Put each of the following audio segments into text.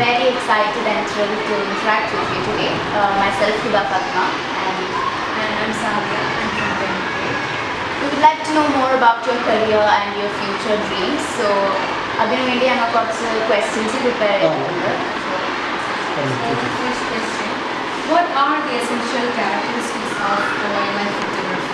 very excited and thrilled to interact with you today. Uh, myself, Huda Fatma, and And I'm Sadia. I'm from Benue. we would like to know more about your career and your future dreams. So, അതിനു വേണ്ടി ഞങ്ങൾ കുറച്ച് questions prepare ചെയ്തിട്ടുണ്ട് So the first question, what are the essential characteristics of a wildlife photographer?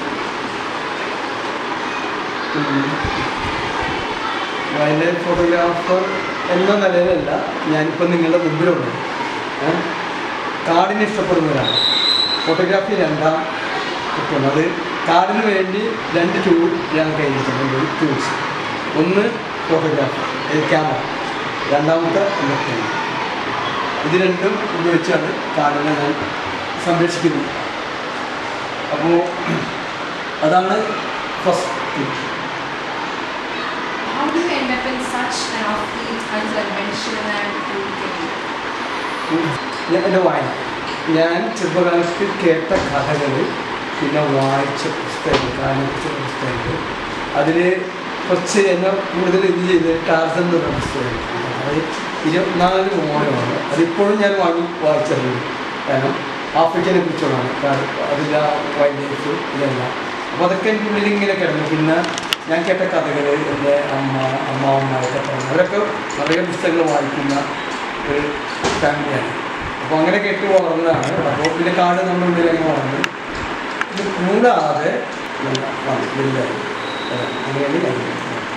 Wildlife photographer എന്ന നിലയിലല്ല ഞാനിപ്പോൾ നിങ്ങളുടെ മുമ്പിലുണ്ട് ഏ? കാടിനെ ഇഷ്ടപ്പെടുന്നവരാണ് ഫോട്ടോഗ്രാഫി രണ്ടാം കിട്ടും അത് കാടിന് വേണ്ടി രണ്ട് ടൂൾ ഞാൻ കയ്യിലിട്ടുണ്ട് ടൂൾസ് ഒന്ന് ഫോട്ടോഗ്രാഫി ക്യാമറ രണ്ടാമത്തെ ഇലക്ട്രോൺ ഇത് രണ്ടും ഉപയോഗിച്ചാണ് കാടിനെ ഞാൻ സംരക്ഷിക്കുന്നത് അപ്പോൾ അതാണ് first thing How do you end up in such an offbeat, unconventional and cool career? ഞാൻ എൻ്റെ വായന ഞാൻ ചെറുപ്പകാലത്ത് കേട്ട കഥകൾ പിന്നെ വായിച്ച പുസ്തകങ്ങൾ കാണിച്ച പുസ്തകങ്ങൾ അതിൽ കുറച്ച് എന്നെ കൂടുതൽ ഇത് ചെയ്ത് ടാർസൻ എന്ന് പറഞ്ഞ പുസ്തകം അത് ഇരുപത്തിനാല് മോഹനമാണ് അതിപ്പോഴും ഞാൻ വാങ്ങി വായിച്ചറിയുന്നു കാരണം ആഫ്രിക്കനെ കുറിച്ചുള്ളതാണ് കാരണം അതിൻ്റെ വൈൽഡ് ലൈഫ് ഇതെല്ലാം അപ്പോൾ അതൊക്കെ എനിക്ക് ഉള്ളിൽ ഇങ്ങനെ കിടന്നു പിന്നെ ഞാൻ കേട്ട കഥകൾ എൻ്റെ അമ്മ അമ്മാവന്മാരൊക്കെ പറഞ്ഞു അവരൊക്കെ നിറയെ പുസ്തകങ്ങൾ വായിക്കുന്ന ഒരു ഫാമിലിയാണ് അപ്പോൾ അങ്ങനെ കേട്ട് വളർന്നതാണ് അപ്പോൾ പിന്നെ കാട് നമ്മുടെ ഉള്ളിൽ അങ്ങനെ വളർന്നു ഇത് കൂടാതെ നല്ല വന്നു, വലുതായി അതാണ് അങ്ങനെയാണ് ഞാൻ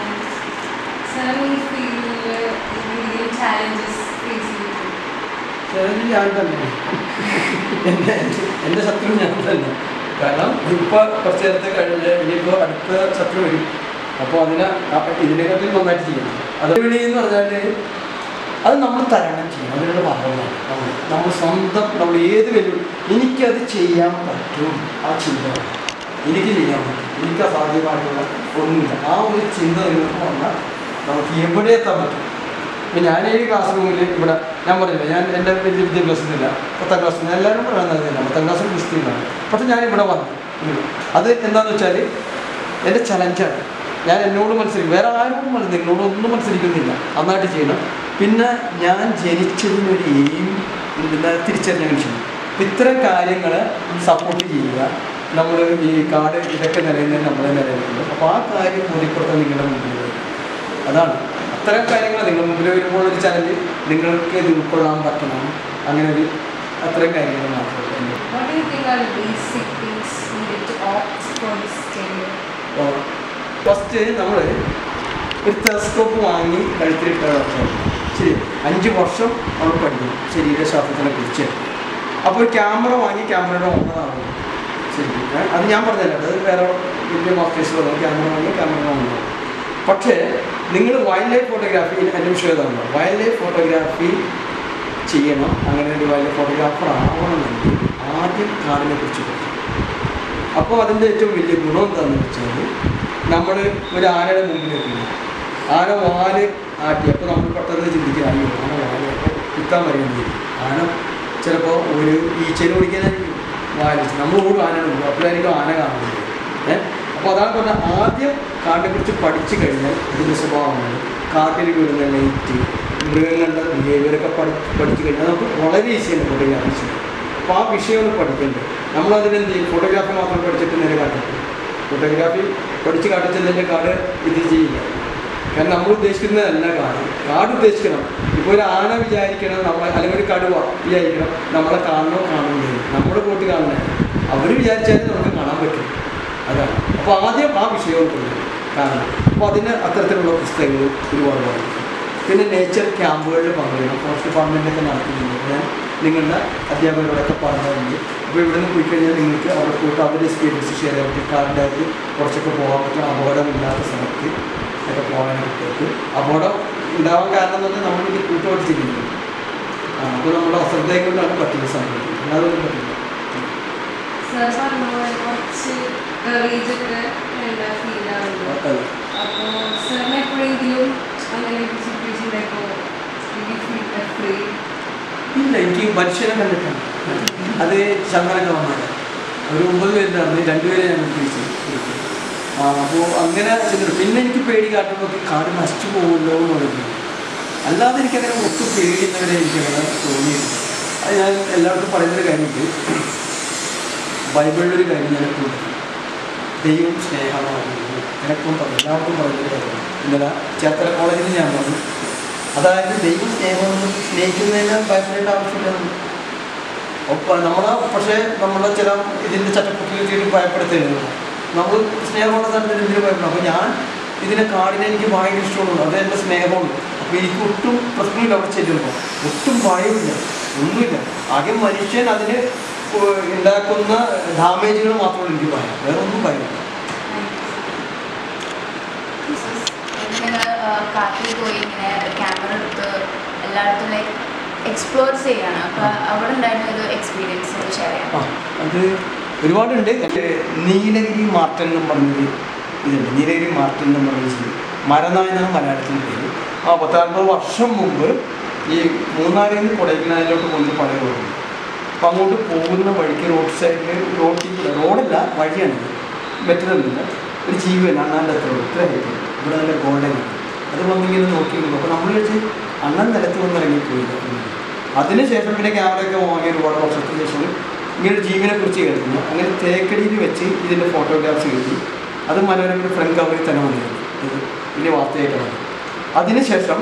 Suddenly feel uh, real challenges facing you. ചിലത് ഞാൻ തന്നെ എൻ്റെ എൻ്റെ ശത്രു ഞാൻ തന്നെ കാരണം ഇപ്പോൾ കുറച്ച് നേരത്തെ കഴിഞ്ഞ് ഇനിയിപ്പോൾ അടുത്ത ശത്രു വരും അപ്പോൾ അതിനെ അപ്പൊ ഇതിനെക്കാട്ടിൽ നന്നായിട്ട് ചെയ്യണം അത് വിളി എന്ന് പറഞ്ഞാൽ അത് നമ്മൾ തരണം ചെയ്യണം അതിനുള്ള ഭാഗമാണ് നമ്മൾ നമ്മൾ സ്വന്തം നമ്മൾ ഏത് വെല്ലുവിളി എനിക്കത് ചെയ്യാൻ പറ്റും ആ ചിന്ത വേണം. എനിക്ക് ചെയ്യാൻ പറ്റും എനിക്ക് അസാധ്യമായിട്ടുള്ള ഒന്നുമില്ല ആ ഒരു ചിന്ത നിങ്ങൾക്ക് വന്നാൽ നമുക്ക് എവിടെ എത്താൻ പറ്റും ഇപ്പം ഞാൻ ഈ ക്ലാസ് റൂമിൽ ഇവിടെ ഞാൻ പറഞ്ഞില്ല ഞാൻ എൻ്റെ വലിയ വിദ്യാഭ്യാസമൊന്നുമില്ല പത്താം ക്ലാസ്സിൽ നിന്ന് എല്ലാവരും പറയുന്നതില്ല പത്താം ക്ലാസ്സിൽ ക്രിസ്ത്യനാണ് പക്ഷെ ഞാൻ ഇവിടെ വന്നു ഇവിടെ. അത് എന്താണെന്ന് വെച്ചാൽ എൻ്റെ ചലഞ്ചാണ് ഞാൻ എന്നോട് മത്സരിക്കും വേറെ ആരോടും മത്സരിക്കും നിങ്ങളോട് ഒന്നും മത്സരിക്കുന്നില്ല നന്നായിട്ട് ചെയ്യണം പിന്നെ ഞാൻ ജനിച്ചതിനൊരു എയിം പിന്നെ തിരിച്ചറിഞ്ഞ മനുഷ്യൻ അപ്പം ഇത്തരം കാര്യങ്ങൾ സപ്പോർട്ട് ചെയ്യുക നമ്മൾ ഈ കാട് ഇതൊക്കെ നിലയുന്നതിന് നമ്മളെ നിലനിൽക്കുന്നത് അപ്പോൾ ആ കാര്യം ബോധ്യപ്പെടുത്താൻ നിങ്ങളുടെ മുമ്പിൽ വരും അതാണ് അത്തരം കാര്യങ്ങൾ നിങ്ങൾ മുമ്പിൽ വരുമ്പോൾ ഒരു ചലഞ്ച് നിങ്ങൾക്ക് ഇത് ഉൾക്കൊള്ളാൻ പറ്റണം അങ്ങനെ ഒരു അത്തരം കാര്യങ്ങൾ മാത്രമേ ഉള്ളൂ What do you think are the basic things needed to opt for this career? അപ്പോൾ ഫസ്റ്റ് നമ്മൾ ഒരു ടെലസ്കോപ്പ് വാങ്ങി കഴുത്തിലിട്ട വർഷം ശരി അഞ്ച് വർഷം നമ്മൾ പഠിക്കും ശരീരശാസ്ത്രത്തിനെ കുറിച്ച് അപ്പോൾ ഒരു ക്യാമറ വാങ്ങി ക്യാമറയുടെ ഓണറാകും ശരി ഏ? അത് ഞാൻ പറഞ്ഞല്ല അത് വേറെ വലിയ മാസ്റ്റേഴ്സ് പറഞ്ഞു ക്യാമറ വാങ്ങി ക്യാമറയുടെ ഓണറാകും പക്ഷേ നിങ്ങൾ വൈൽഡ് ലൈഫ് ഫോട്ടോഗ്രാഫി എൻ്റെ വിഷയം ഇതാണ് വൈൽഡ് ലൈഫ് ഫോട്ടോഗ്രാഫി ചെയ്യണം അങ്ങനെ ഒരു വൈൽഡ് ലൈഫ് ഫോട്ടോഗ്രാഫർ ആവണമെങ്കിൽ ആദ്യം കാടിനെ കുറിച്ച് പഠിക്കണം അപ്പോൾ അതിൻ്റെ ഏറ്റവും വലിയ ഗുണം എന്താണെന്ന് വെച്ചാൽ നമ്മൾ ഒരു ആനയുടെ മുമ്പിൽ എത്തുന്നു ആന വാല് ആട്ടി അപ്പോൾ നമ്മൾ പെട്ടെന്ന് ചിന്തിക്കുക അയ്യോ ആന വാല് അപ്പോൾ കുത്താൻ വരുന്നത് ആന ചിലപ്പോൾ ഒരു ഈച്ചയിൽ ഓടിക്കാനായിരിക്കും വാല് നമ്മൾ ഓടും ആനയുടെ മുമ്പ് അപ്പോഴായിരിക്കും ആന കാണുന്നത് ഏഹ് അപ്പോൾ അതാണ് പറഞ്ഞാൽ ആദ്യം കാടിനെക്കുറിച്ച് പഠിച്ചു കഴിഞ്ഞാൽ ഇതിൻ്റെ സ്വഭാവങ്ങൾ കാട്ടിൽ വീഴുന്ന ലൈറ്റ് മൃഗങ്ങളുടെ ബിഹേവിയറൊക്കെ പഠി പഠിച്ചു കഴിഞ്ഞാൽ നമുക്ക് വളരെ ഈസിയാണ് ഫോട്ടോഗ്രാഫി ചെയ്യാൻ അപ്പോൾ ആ വിഷയം ഒന്ന് പഠിക്കേണ്ടത് നമ്മളതിനെന്ത് ചെയ്യും ഫോട്ടോഗ്രാഫി മാത്രം പഠിച്ചിട്ട് നേരെ കാട്ടില്ല ഫോട്ടോഗ്രാഫി പഠിച്ച് കാട്ടിച്ചതിൻ്റെ കാട് ഇത് ചെയ്യില്ല കാരണം നമ്മൾ ഉദ്ദേശിക്കുന്നതല്ല കാട് കാട് ഉദ്ദേശിക്കണം ഇപ്പോൾ ഒരു ആന വിചാരിക്കണം നമ്മൾ അല്ലെങ്കിൽ ഒരു കടുവ വിചാരിക്കണം നമ്മളെ കാണണോ കാണുന്നത് നമ്മുടെ കൂട്ടി കാണണേ അവർ വിചാരിച്ചാലും നമുക്ക് കാണാൻ പറ്റും അതാണ് അപ്പോൾ ആദ്യം ആ വിഷയം കൊണ്ടുവരും കാരണം അപ്പോൾ അതിന് അത്തരത്തിലുള്ള പുസ്തകങ്ങൾ ഒരുപാട് വായിക്കും പിന്നെ നേച്ചർ ക്യാമ്പുകളിൽ പങ്കെടുക്കണം ഫോറസ്റ്റ് ഡിപ്പാർട്ട്മെൻറ്റൊക്കെ നടത്തുന്നുണ്ട് ഞാൻ നിങ്ങളുടെ അധ്യാപകരോടൊക്കെ പറഞ്ഞിട്ടുണ്ട് അപ്പോൾ ഇവിടെ നിന്ന് പോയി കഴിഞ്ഞാൽ നിങ്ങൾക്ക് അവിടെ പോയിട്ട് അവരുടെ എക്സ്പീരിയൻസ് ഷെയർ ചെയ്യാൻ പറ്റും കാറിൻ്റെ അകത്ത് കുറച്ചൊക്കെ പോകാൻ പറ്റും അപകടമില്ലാത്ത സ്ഥലത്ത് ഒക്കെ പോകാനൊക്കെ പറ്റും അപകടം ഉണ്ടാവാൻ കാരണം എന്ന് പറഞ്ഞാൽ നമ്മളിത് കൂട്ടുപഠിച്ചിരിക്കുന്നത് ആ അപ്പോൾ നമ്മുടെ അശ്രദ്ധയും കൊണ്ടാണ് പറ്റുന്ന സംഭവം അല്ലാതെ ഒന്നും പറ്റില്ല സാർ പറഞ്ഞ പോലെ കുറച്ച് കറേജൊക്കെ വേണ്ട ഫീൽ ആവുള്ളൂ അതെ. അപ്പോൾ സാറിന് എപ്പോഴെങ്കിലും അങ്ങനെ ഒരു സിറ്റുവേഷൻ ഉണ്ടായപ്പോൾ ഫീൽ afraid? ഇല്ല എനിക്ക് മനുഷ്യനെ കണ്ടിട്ടാണ് അത് ചന്ദ്രനൊക്കെ വന്നത് ഒരു ഒമ്പത് പേരുണ്ടായിരുന്നു രണ്ടുപേരെ ഞാൻ തിരിച്ചു ആ അപ്പോൾ അങ്ങനെ ചെന്നിട്ട് പിന്നെ എനിക്ക് പേടി കാട്ടുമ്പോൾ കാട് നശിച്ചു പോകുമല്ലോ എന്ന് പറയുന്നത് അല്ലാതെ എനിക്കങ്ങനെ ഒട്ടും പേടിയുന്നവരെ എനിക്കങ്ങനെ തോന്നിയിട്ടില്ല അത് ഞാൻ എല്ലാവർക്കും പറയുന്നൊരു കാര്യമുണ്ട് ബൈബിളിലൊരു കാര്യം ഞാൻ എപ്പോഴും പറയും. ദൈവം സ്നേഹമാണ് എനക്കും പറഞ്ഞു എല്ലാവർക്കും പറയുന്നൊരു കാര്യമാണ് ഇന്നലെ ചേർത്തല കോളേജിൽ ഞാൻ പറഞ്ഞു അതായത് ദൈവം സ്നേഹം സ്നേഹിക്കുന്നതിന് ഭയപ്പെടേണ്ട ആവശ്യമില്ല ഒപ്പം നമ്മളെ പക്ഷേ നമ്മളെ ചില ഇതിൻ്റെ ചട്ടക്കുട്ടിയിൽ ചെയ്ത് ഭയപ്പെടുത്തുന്നത് നമ്മൾ സ്നേഹമുള്ള സ്ഥലത്തിന് ഇതിന് ഭയപ്പെടണം അപ്പോൾ ഞാൻ ഇതിനെ കാടിനെ എനിക്ക് ഭയങ്കര ഇഷ്ടമുള്ളൂ അത് എൻ്റെ സ്നേഹമുണ്ട് അപ്പോൾ എനിക്ക് ഒട്ടും പ്രശ്നമില്ല അവിടെ ചെല്ലുമ്പോൾ ഒട്ടും ഭയമില്ല ഒന്നുമില്ല ആകെ മനുഷ്യൻ അതിന് ഉ- ഉണ്ടാക്കുന്ന ഡാമേജുകൾ മാത്രമേ എനിക്ക് ഭയം വേറെ ഒന്നും ഭയമില്ല ഇങ്ങനെ കാട്ടിൽ പോയി ഇങ്ങനെ ക്യാമറ എടുത്ത് എല്ലായിടത്തും ലൈക്ക് എക്സ്പ്ലോർ ചെയ്യാണ് അപ്പോൾ അവിടെ ഉണ്ടായിരുന്ന ഒരു എക്സ്പീരിയൻസ് ഷെയർ ചെയ്യാം ആ അത് ഒരുപാടുണ്ട് എൻ്റെ നീലഗിരി മാർട്ടൻ എന്ന് പറഞ്ഞൊരു ഇതുണ്ട് നീലഗിരി മാർട്ടൻ എന്ന് പറഞ്ഞൊരു ജീവി മരനായ എന്നാണ് മലയാളത്തിൽ പേര് ആ പത്താറുപത് വർഷം മുമ്പ് ഈ മൂന്നാറിൽ നിന്ന് കൊടൈക്കനാലിലോട്ട് കൊണ്ട് പഴയ റോഡ് അപ്പം അങ്ങോട്ട് പോകുന്ന വഴിക്ക് റോഡ് സൈഡിൽ റോഡിൽ റോഡല്ല വഴിയാണ് പറ്റുന്നില്ല ഒരു ജീവൻ അണ്ണാൻ്റെ അത്ര ഇത്ര ഹൈറ്റ് ഇവിടെ നല്ല ഗോൾഡൻ അത് വന്നിങ്ങനെ നോക്കി നിന്നു അപ്പോൾ നമ്മൾ വെച്ച് അണ്ണൻ നിലത്ത് വന്ന് ഇറങ്ങിപ്പോയില്ല അതിനുശേഷം പിന്നെ ക്യാമറയൊക്കെ വാങ്ങി ഒരുപാട് വർഷത്തിന് ശേഷം ഇങ്ങനെ ഒരു ജീവനെ കുറിച്ച് കേൾക്കുന്നു അങ്ങനെ തേക്കടിയിൽ വെച്ച് ഇതിൻ്റെ ഫോട്ടോഗ്രാഫ്സ് കിട്ടി അത് മനോരമയുടെ ഫ്രണ്ട് കവറിൽ തന്നെ വന്നിരുന്നു ഇത് വലിയ വാർത്തയായിട്ട് വന്നു അതിനുശേഷം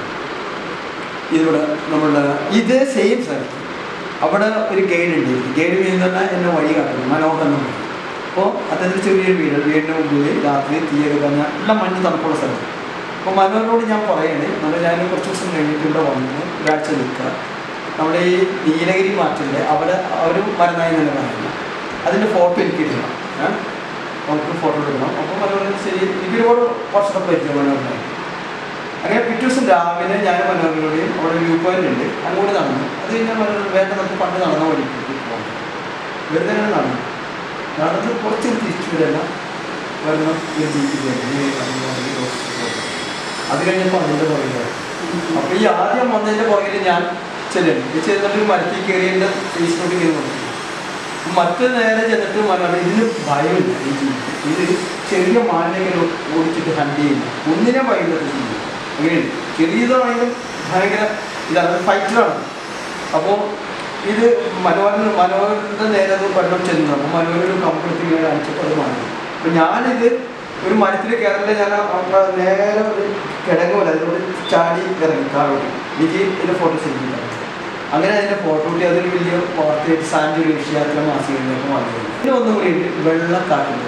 ഇതിവിടെ നമ്മളുടെ ഇതേ സെയിം സ്ഥലത്ത് അവിടെ ഒരു ഗൈഡ് ഉണ്ട് ഗൈഡ് ചെയ്യുന്ന എന്നെ വഴി കാട്ടുന്നു മനോഹർ എന്ന് പറയും അപ്പോൾ അദ്ദേഹത്തിന് ചെറിയൊരു വീട് വീടിന് മുമ്പിൽ രാത്രി തീയൊക്കെ തന്നെ എല്ലാം മഞ്ഞ് തണുപ്പുള്ള സ്ഥലം അപ്പോൾ മനോഹരോട് ഞാൻ പറയണേ നമ്മൾ ഞാൻ കുറച്ച് ദിവസം കഴിഞ്ഞിട്ട് ഇവിടെ വന്ന് ഒരാഴ്ച നിൽക്കുക നമ്മുടെ ഈ നീലഗിരി മാറ്റില്ലേ അവിടെ അവർ മരനായി തന്നെ പറയുന്നു അതിൻ്റെ ഫോട്ടോ എനിക്ക് ഇടണം ഏ? നമുക്ക് ഫോട്ടോ എടുക്കണം അപ്പോൾ മനോഹരൻ ശരി എനിക്ക് ഒരുപാട് വർഷത്തെ പരിചയം മനോഹരനായി അങ്ങനെ പിറ്റേ ദിവസം രാവിലെ ഞാൻ മനോഹരനോടെയും അവിടെ വ്യൂ പോയിന്റ് ഉണ്ട് അങ്ങോട്ട് നടന്നു അത് കഴിഞ്ഞാൽ മനോഹരൻ വേണ്ട നമുക്ക് പണ്ട് നടന്ന വഴി പോകാം വെറുതെ അങ്ങനെ നടന്നു നടന്ന് കുറച്ച് തിരിച്ചു വരല്ല വരണം ഈ ജീവിതത്തിൽ ഈ നടന്നു വന്ന് ഈ road ൽ പോകും. അത് കഴിഞ്ഞപ്പോൾ അതിൻ്റെ പുറകിലാണ് അപ്പോൾ ഈ ആദ്യം വന്നതിൻ്റെ പുറകിൽ ഞാൻ ചെല്ലണം ഈ ചെന്നിട്ട് മരത്തിൽ കയറി എൻ്റെ ഫേസിലോട്ട് ഇങ്ങനെ നോക്കി മറ്റു നേരെ ചെന്നിട്ട് മനോഹരം ഇതിന് ഭയമില്ല ഈ ജീവിതത്തിൽ ഇത് ചെറിയ മാലിന്യങ്ങൾ ഓടിച്ചിട്ട് ഹണ്ട് ചെയ്യുന്നു ഒന്നിനെ ഭയങ്കര ചെയ്യും അങ്ങനെയുണ്ട് ചെറിയതാണെങ്കിലും ഭയങ്കര ഇതാണ് ഫൈറ്ററാണ് അപ്പോൾ ഇത് മനോഹരൻ മനോഹരൻ്റെ നേരെ അത് വെള്ളം ചെന്നു അപ്പോൾ മനോഹരൻ ഒരു കമ്പെടുത്ത് ഇങ്ങനെ കാണിച്ചപ്പോൾ അത് മാറി അപ്പോൾ ഞാനിത് ഒരു മരത്തിൽ കയറില്ല ഞാൻ അവിടെ നേരെ ഒരു കിടങ്ങ് പോലെ അതിലോട്ട് ചാടി ഇറങ്ങി കാറോട്ട് എനിക്ക് ഇതിൻ്റെ ഫോട്ടോ ശരിക്കും അങ്ങനെ അതിൻ്റെ ഫോട്ടോ കൂട്ടി അതൊരു വലിയ വാർത്തയായിട്ട് സാഞ്ചുറി ഏഷ്യാത്തിലെ മാസികകളിലൊക്കെ വന്നിരുന്നു പിന്നെ ഒന്നും കൂടി ഉണ്ട് വെള്ളക്കാട്ടിൻ്റെ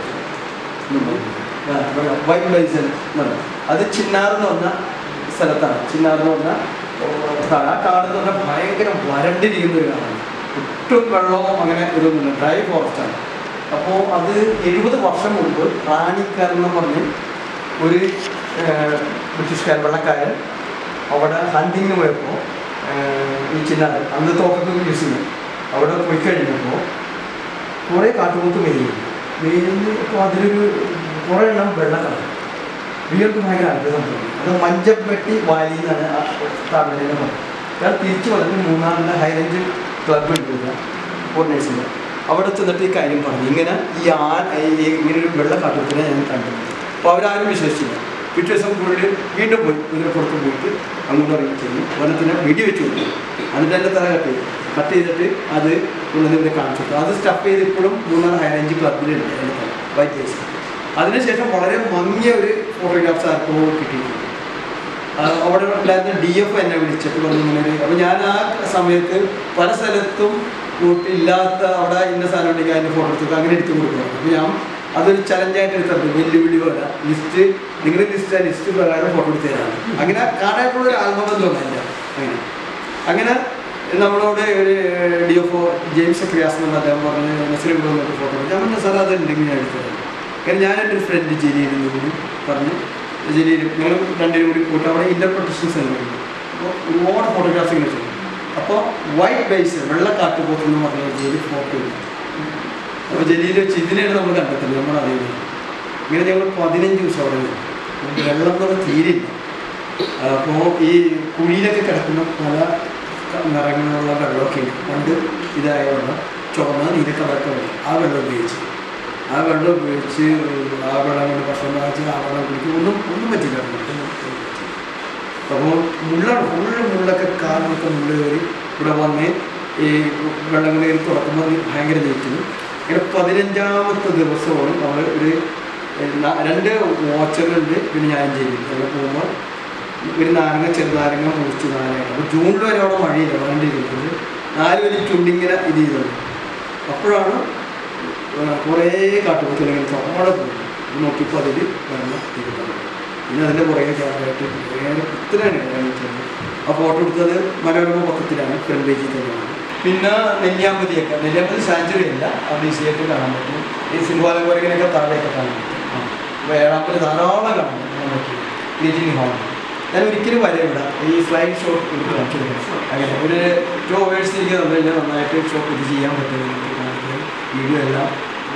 വൈറ്റ് ബൈസൺ എന്ന് പറയും അത് ചിന്നാർ എന്ന് പറഞ്ഞ സ്ഥലത്താണ് ചിന്നാർ എന്ന് പറഞ്ഞ സ്ഥലം. ആ കാട് എന്ന് പറഞ്ഞാൽ ഭയങ്കര വരണ്ടിരിക്കുന്ന ഒരു കാടാണ് ഒട്ടും വെള്ളമോ അങ്ങനെ ഇതൊന്നുമില്ല ഡ്രൈ ഫോറസ്റ്റാണ് അപ്പോൾ അത് എഴുപത് വർഷം മുമ്പ് റാണിക്കാരൻ എന്ന് പറഞ്ഞ് ഒരു ഏഹ്, ബ്രിട്ടീഷുകാരൻ വെള്ളക്കാരൻ അവിടെ ഹണ്ടിങ്ങിന് പോയപ്പോൾ ഈ ചിന്നാർ അന്ന് തോക്കൊക്കെ യൂസ് ചെയ്യും അവിടെ പോയി കഴിഞ്ഞപ്പോൾ കുറേ കാട്ടുപോത്ത് മേയുന്നു മേയുന്നു അപ്പോൾ അതിലൊരു കുറേ എണ്ണം വെള്ളക്കാണ് ഇവർക്ക് ഭയങ്കര അത്ഭുതം തോന്നി അത് മഞ്ചപ്പെട്ടി വാലി എന്നാണ് ആ സ്ഥാപനത്തിൻ്റെ പറഞ്ഞത് ഞാൻ തിരിച്ചു വന്നിട്ട് മൂന്നാറിൻ്റെ ഹൈറേഞ്ച് ക്ലബ്ബ് ഉണ്ട് കോർഡിനേഴ്സിൻ്റെ അവിടെ ചെന്നിട്ട് ഈ കാര്യം പറഞ്ഞു ഇങ്ങനെ ഈ ആ ഈ ഇങ്ങനെ ഒരു വെള്ള കാട്ടുപോത്തിനെ ഞാൻ കണ്ടു അപ്പോൾ അവരാരും വിശ്വസിച്ചില്ല പിറ്റേ ദിവസം കൂടുതൽ വീണ്ടും പോയി ഇതിനെ പുറത്ത് പോയിട്ട് അങ്ങോട്ട് ഇറങ്ങി ചെയ്യും വനത്തിനെ വെടി വെച്ച് കൊടുത്തു എന്നിട്ട് എൻ്റെ തല കട്ട് ചെയ്തു കട്ട് ചെയ്തിട്ട് അത് കൊണ്ടുവന്ന് കാണിച്ചു കൊടുത്തു. അത് സ്റ്റഫ് ചെയ്ത് ഇപ്പോഴും മൂന്നാർ ഹൈറേഞ്ച് ക്ലബിലുണ്ട് എൻ്റെ തല വൈറ്റ് ഹൗസ് അതിനുശേഷം വളരെ മങ്ങിയ ഒരു ഫോട്ടോഗ്രാഫ്സ് ആർക്കോ കിട്ടിയിട്ടുണ്ട് ആ, അവിടെ ഉണ്ടായിരുന്ന ഡി എഫ് എന്നെ വിളിച്ചിട്ട് പറഞ്ഞു ഇങ്ങനെ ഒരു അപ്പോൾ ഞാൻ ആ സമയത്ത് പല സ്ഥലത്തും ഇല്ലാത്ത അവിടെ ഇന്ന സാധനം ഉണ്ടെങ്കിൽ അതിൻ്റെ ഫോട്ടോ എടുത്തിട്ട് അങ്ങനെ എടുത്തു കൊടുക്കണം അപ്പോൾ ഞാൻ അതൊരു ചലഞ്ചായിട്ട് എടുത്തിട്ടുണ്ട് വെല്ലുവിളി പോലെ ലിസ്റ്റ് നിങ്ങളുടെ ലിസ്റ്റ് ആ ലിസ്റ്റ് പ്രകാരം ഫോട്ടോ എടുത്ത് തരാണ് അങ്ങനെ കാണായിട്ടുള്ള ഒരു ആൽബം തോന്നുന്നു എൻ്റെ അങ്ങനെ അങ്ങനെ നമ്മളോട് ഒരു ഡി എഫ് ഒ ജെയിംസ് ക്രിയാസ് എന്ന് അദ്ദേഹം പറഞ്ഞ് നസീം ഫോട്ടോ ഞാൻ പറഞ്ഞു സാർ അത് ഉണ്ടെങ്കിൽ ഞാൻ എടുത്തു തരാം കാരണം ഞാൻ എൻ്റെ ഒരു ഫ്രണ്ട് ജലീലിൽ കൂടി പറഞ്ഞു ജലീൽ നിങ്ങൾ രണ്ടുപേരും കൂടി കൂട്ടി അവിടെ ഇൻ്റർപ്രട്ടേഷൻസ് ഉണ്ട് അപ്പോൾ ഒരുപാട് ഫോട്ടോഗ്രാഫ്സ് ഇങ്ങനെ ചെയ്യും അപ്പോൾ വൈറ്റ് ബേസ് വെള്ളക്കാട്ട് പോത്തെന്ന് പറഞ്ഞ ജലീൽ ഫോട്ടോ എടുക്കും അപ്പോൾ ജലീൽ വെച്ച് ഇതിനെയാണ് നമ്മൾ കണ്ടെത്തുന്നത് നമ്മൾ അറിയുന്നത് ഇങ്ങനെ ഞങ്ങൾ പതിനഞ്ച് ദിവസം അവിടെ നിന്നു. വെള്ളം എന്ന് പറഞ്ഞാൽ തീരില്ല അപ്പോൾ ഈ കുഴിയിലൊക്കെ കിടക്കുന്ന പല നിറങ്ങളിലുള്ള വെള്ളമൊക്കെ ഉണ്ട് പണ്ട് ഇതായ വെള്ളം ചുവന്ന നീല കളറൊക്കെ വെള്ളം ആ വെള്ളം ഉപയോഗിച്ച് ആ വെള്ളം ഉപയോഗിച്ച് ആ വെള്ളം കൊണ്ട് ഭക്ഷണം വാങ്ങിച്ച് ആ വെള്ളം കുടിക്കും ഒന്നും ഒന്നും പറ്റില്ല അപ്പോൾ മുള്ളാണ് ഫുള്ള് മുള്ളൊക്കെ കാറിനൊക്കെ മുള്ള കയറി ഇവിടെ വന്ന് ഈ വെള്ളം കയറി തുറക്കുമ്പോൾ ഭയങ്കര ജയിക്കുന്നു ഇങ്ങനെ പതിനഞ്ചാമത്തെ ദിവസമാണ് നമ്മൾ ഒരു ന- രണ്ട് വാച്ചറുണ്ട് പിന്നെ ഞാൻ ചെയ്യും അങ്ങനെ പോകുമ്പോൾ ഒരു നാരങ്ങ ചെറുനാരങ്ങ മുറിച്ച് നാരങ്ങ അപ്പോൾ ജൂണിൽ വരെ അവിടെ മഴയില്ല വണ്ടിയിരിക്കുന്നത് നാല് വലിയ ചുണ്ടിങ്ങനെ ഇത് ചെയ്തത് അപ്പോഴാണ് ആ, കുറേ കാട്ടുപോത്തുകൾ തോടെ പോയി ഇത് നോക്കിയപ്പോൾ അതിൽ വെള്ളം ഇരുന്നത് പിന്നെ അതിൻ്റെ പുറകെ ക്യാമറയായിട്ട് വേറെ കുത്തിനാണ് കാണിക്കുന്നത് ആ ഫോട്ടോ എടുത്തത് മനോരമ പത്രത്തിലാണ് ഫ്രണ്ട് പേജിൽ തന്നെയാണ് പിന്നെ നെല്ലിയാമ്പതിയൊക്കെ നെല്ലിയാമ്പതി സാഞ്ചുറി അല്ല അവിടെ ഈസിയായിട്ട് കാണാൻ പറ്റും ഈ സിംഹാലം കുരങ്ങിനൊക്കെ താഴെയൊക്കെ കാണാൻ പറ്റും ആ. അപ്പോൾ ഏഴാമ്പതി ധാരാളം കാണാൻ പറ്റും നോക്കി മീറ്റിംഗ് ഹാൾ ഞാൻ ഒരിക്കലും വരവില്ല ഈ സ്ലൈഡ് ഷോ കാണിച്ചു അങ്ങനെ ഒരു ടു അവേഴ്സ് എനിക്ക് തന്നു കഴിഞ്ഞാൽ നന്നായിട്ട് ഷോ ഇത് ചെയ്യാൻ പറ്റും എനിക്ക് കാണിക്കാൻ വീഡിയോ എല്ലാം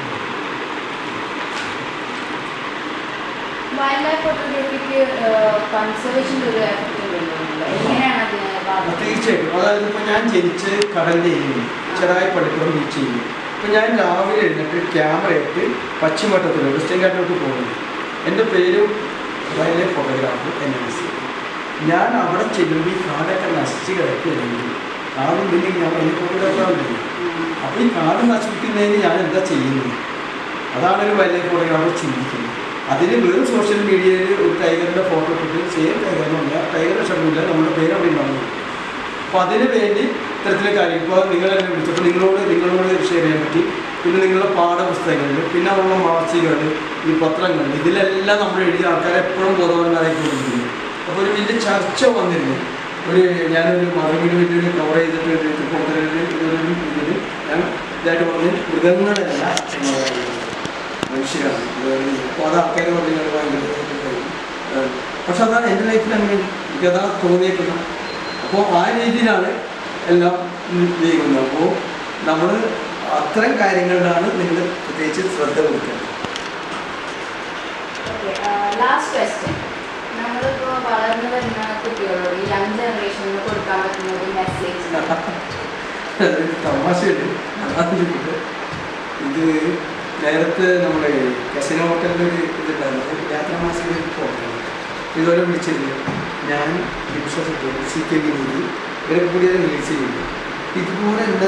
വൈൽഡ് ലൈഫ് ഫോട്ടോഗ്രാഫിക്ക് കൺസർവേഷൻ്റെ ഒരു എഫക്റ്റ് ഉണ്ടല്ലോ എങ്ങനെയാണ് അതിനെ ആ, ബാധിക്കുന്നത് തീർച്ചയായിട്ടും അതായത് ഇപ്പോൾ ഞാൻ ജനിച്ച് കടലിൻ്റെ ഏരിയയിൽ ചെറായി പള്ളിപ്പുറം ബീച്ച് ചെയ്യും അപ്പോൾ ഞാൻ രാവിലെ എഴുന്നിട്ട് ക്യാമറയായിട്ട് പശ്ചിമഘട്ടത്തിൽ വെസ്റ്റേൺ ഘാട്ടിലോട്ട് പോകുന്നു എൻ്റെ പേരും wildlife photographer N N C ഞാൻ അവിടെ ചെല്ലുമ്പോൾ ഈ കാടൊക്കെ നശിച്ച് കിടക്കുകയാണെങ്കിൽ കാടുണ്ടെങ്കിൽ ഞാൻ വലിയ ഫോട്ടോഗ്രാഫറാണ് അപ്പോൾ ഈ കാട് നശിപ്പിക്കുന്നതിന് ഞാൻ എന്താ ചെയ്യുന്നത് അതാണ് ഒരു വലിയ ഫോട്ടോഗ്രാഫർ ചിന്തിക്കുന്നത് അതിന് വെറും സോഷ്യൽ മീഡിയയിൽ ഒരു ടൈഗറിൻ്റെ ഫോട്ടോ ഇട്ടിട്ട് സെയിം ടൈഗറിനല്ല ടൈഗറിൻ്റെ ഷർട്ടില്ല നമ്മുടെ പേര് അവിടെ ഉണ്ടാവുന്നു അപ്പോൾ അതിന് വേണ്ടി ഇത്തരത്തിലെ കാര്യം ഇപ്പോൾ നിങ്ങളെന്നെ വിളിച്ചപ്പോൾ നിങ്ങളോട് നിങ്ങളോട് ഷെയർ ചെയ്യാൻ പറ്റി പിന്നെ നിങ്ങളുടെ പാഠപുസ്തകങ്ങളിൽ പിന്നെ ഉള്ള മാസികകൾ ഈ പത്രങ്ങൾ ഇതിലെല്ലാം നമ്മൾ എഴുതിയ ആൾക്കാരെ എപ്പോഴും ബോധവാന്മാരായിക്കൊണ്ടിരിക്കുന്നു അപ്പോൾ ഒരു വലിയ ചർച്ച വന്നിരുന്നു ഒരു ഞാനൊരു മറുപടി വലിയൊരു കവർ ചെയ്തിട്ട് ഒരു റിപ്പോർട്ടറിൽ ഇതൊരു ഇതിൽ ഞാൻ ഇതായിട്ട് പറഞ്ഞ് മൃഗങ്ങളല്ല എന്ന് പറയുന്നത് മനുഷ്യരാണ് അപ്പോൾ അത് ആൾക്കാർ പറഞ്ഞു ഞാൻ ഭയങ്കര ഏഹ് പക്ഷെ അതാണ് എൻ്റെ ലൈഫിൽ അങ്ങനെ എനിക്ക് അതാ തോന്നിയിട്ടുള്ളത് അപ്പോൾ ആ രീതിയിലാണ് എല്ലാം നീങ്ങുന്നത് അപ്പോൾ നമ്മൾ അത്തരം കാര്യങ്ങളിലാണ് നിങ്ങൾ പ്രത്യേകിച്ച് ശ്രദ്ധ കൊടുക്കേണ്ടത് ലാസ്റ്റ് ക്വസ്റ്റ്യൻ നമ്മളിപ്പോൾ വളർന്നു വരുന്ന കുട്ടികളോട് ഈ യങ് ജനറേഷനിൽ കൊടുക്കാൻ പറ്റുന്ന ഒരു മെസ്സേജ് അതൊരു തമാശയുണ്ട് അതാണ് ചോദിക്കുന്നത്. ഇത് നേരത്തെ നമ്മുടെ കസിനോ ഹോട്ടലിൽ ഒരു ഇതുണ്ടായിരുന്നു യാത്രാമാസിക പോകുന്നത് ഇതുപോലെ വിളിച്ചിരുന്നു ഞാൻ വിശ്വസിച്ചു സി കെ വി ഇവരെ കൂടി അത് റിലീസ് ചെയ്യുന്നു ഇതുപോലെ എന്താ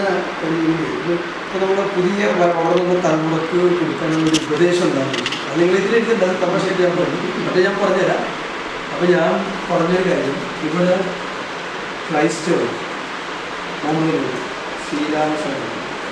ഇപ്പോൾ നമ്മുടെ പുതിയ വ- വളർന്ന തലമുറക്ക് കൊടുക്കാനുള്ള ഒരു ഉപദേശം ഉണ്ടാകും അത് നിങ്ങൾ ഇതിലെടുത്തിട്ട് അത് തമാശയായിട്ട് ഞാൻ പറഞ്ഞു അത് ഞാൻ പറഞ്ഞുതരാം അപ്പോൾ ഞാൻ പറഞ്ഞൊരു കാര്യം ഇവിടെ ക്രൈസ്തവർ മുഹമ്മദ് ശ്രീരാമചന്ദ്രൻ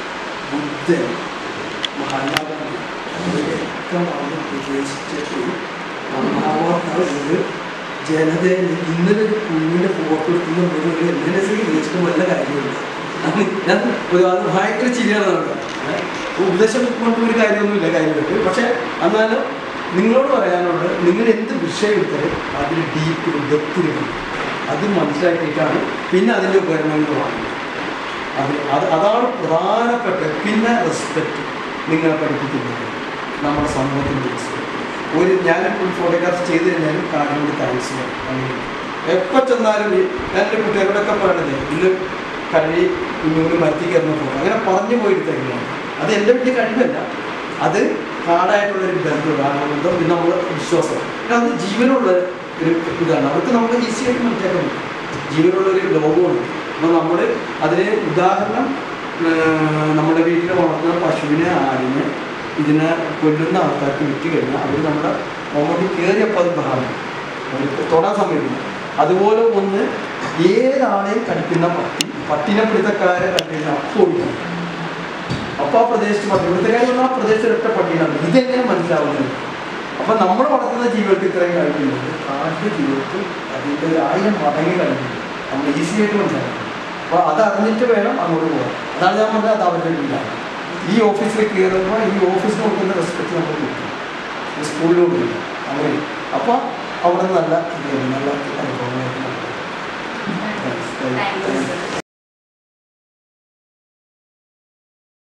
ബുദ്ധൻ മഹാത്മാഗാന്ധി അവരൊക്കെ വന്ന് വിദേശിച്ചിട്ട് നന്നാവാത്തത് ജനതയെ ഇന്നലെ ഒരു കുഞ്ഞിൻ്റെ ഫോട്ടോ എടുക്കുന്ന ഒരു ഒരു എം എൽ എസ് വിളിച്ചിട്ട് വല്ല കാര്യമില്ല അത് ഞാൻ ഒരു അത് ഭയങ്കര ചിരിയാണ് നടക്കുക ഉപദേശം കൊണ്ട് ഒരു കാര്യമൊന്നുമില്ല കാര്യമായിട്ട് പക്ഷേ എന്നാലും നിങ്ങളോട് പറയാനുള്ളത് നിങ്ങൾ എന്ത് വിഷയം എടുത്താലും അതിൽ ഡീപ്പിൽ ഡെപ്തിൽ അത് മനസ്സിലാക്കിയിട്ടാണ് പിന്നെ അതിൻ്റെ ഉപകരണങ്ങൾ വാങ്ങുന്നത് അത് അത് അതാണ് പ്രധാനപ്പെട്ട പിന്നെ റെസ്പെക്റ്റ് നിങ്ങളെ പഠിപ്പിക്കുന്നത് നമ്മുടെ സമൂഹത്തിൻ്റെ റെസ്പെക്റ്റ് ഒരു ഞാനിപ്പോൾ ഫോട്ടോഗ്രാഫി ചെയ്ത് കഴിഞ്ഞാലും കാണിനോട് താങ്ക്സ് അങ്ങനെ എപ്പോൾ ചെന്നാലും ഈ- ഞാൻ എൻ്റെ കുട്ടികളോടൊക്കെ പറയണത് ഇന്ന് കഴി കുഞ്ഞുങ്ങൾ മരത്തിൽ കയറുന്ന ഫോട്ടോ അങ്ങനെ പറഞ്ഞു പോയിട്ട് തരുന്നതാണ് അത് എൻ്റെ വലിയ കഴിവല്ല അത് കാടായിട്ടുള്ളൊരു ബന്ധമുണ്ട് ആ ബന്ധം പിന്നെ നമ്മുടെ വിശ്വാസം പിന്നെ അത് ജീവനുള്ള ഒരു ഇതാണ് അവർക്ക് നമുക്ക് ഈസി ആയിട്ട് മനസ്സിലാക്കാൻ പറ്റും ജീവനുള്ള ഒരു ലോകമാണ് അപ്പോൾ നമ്മൾ അതിന് ഉദാഹരണം ആ, നമ്മുടെ വീട്ടിൽ വളർത്തുന്ന പശുവിനെ ആടിനെ ഇതിനെ കൊല്ലുന്ന ആൾക്കാർക്ക് വിറ്റ് കഴിഞ്ഞാൽ അവർ നമ്മുടെ മുകളിൽ കയറിയപ്പോൾ അത് ബഹളം അവർക്ക് തൊടാൻ സമയമില്ല അതുപോലെ ഒന്ന് ഏതാളെയും കടിക്കുന്ന പട്ടി പട്ടിനെ പിടുത്തക്കാരെ കണ്ടിരുന്ന അപ്പോൾ ഓടിക്കണം അപ്പോൾ ആ പ്രദേശത്ത് പട്ടി ഇവിടുത്തെ കാര്യം ആ പ്രദേശത്ത് ഒറ്റ പട്ടിയാണ് ഇതെങ്ങനെ മനസ്സിലാവുന്നത് അപ്പം നമ്മൾ വളർത്തുന്ന ജീവിതത്തിൽ ഇത്രയും കഴിക്കുന്നുണ്ട് കാട്ടിലെ ജീവിതത്തിൽ അതിൻ്റെ ഒരു ആയിരം മടങ്ങി കഴിക്കുന്നുണ്ട് നമ്മൾ ഈസി ആയിട്ട് മനസ്സിലാക്കണം അപ്പോൾ അത് അറിഞ്ഞിട്ട് വേണം അങ്ങോട്ട് പോകാൻ അതാണ് ഞാൻ പറഞ്ഞത് അത് അവരുടെ വീടാണ് ഈ ഓഫീസിൽ കയറുമ്പോൾ ഈ ഓഫീസിന് കൊടുക്കുന്ന റെസ്പെക്റ്റ് നമ്മൾ കൊടുക്കണം സ്കൂളിൽ കൊടുക്കില്ല അങ്ങനെ അപ്പോൾ അവിടെ നല്ല ഇത് നല്ല അനുഭവങ്ങളായിട്ട് താങ്ക് യു സർ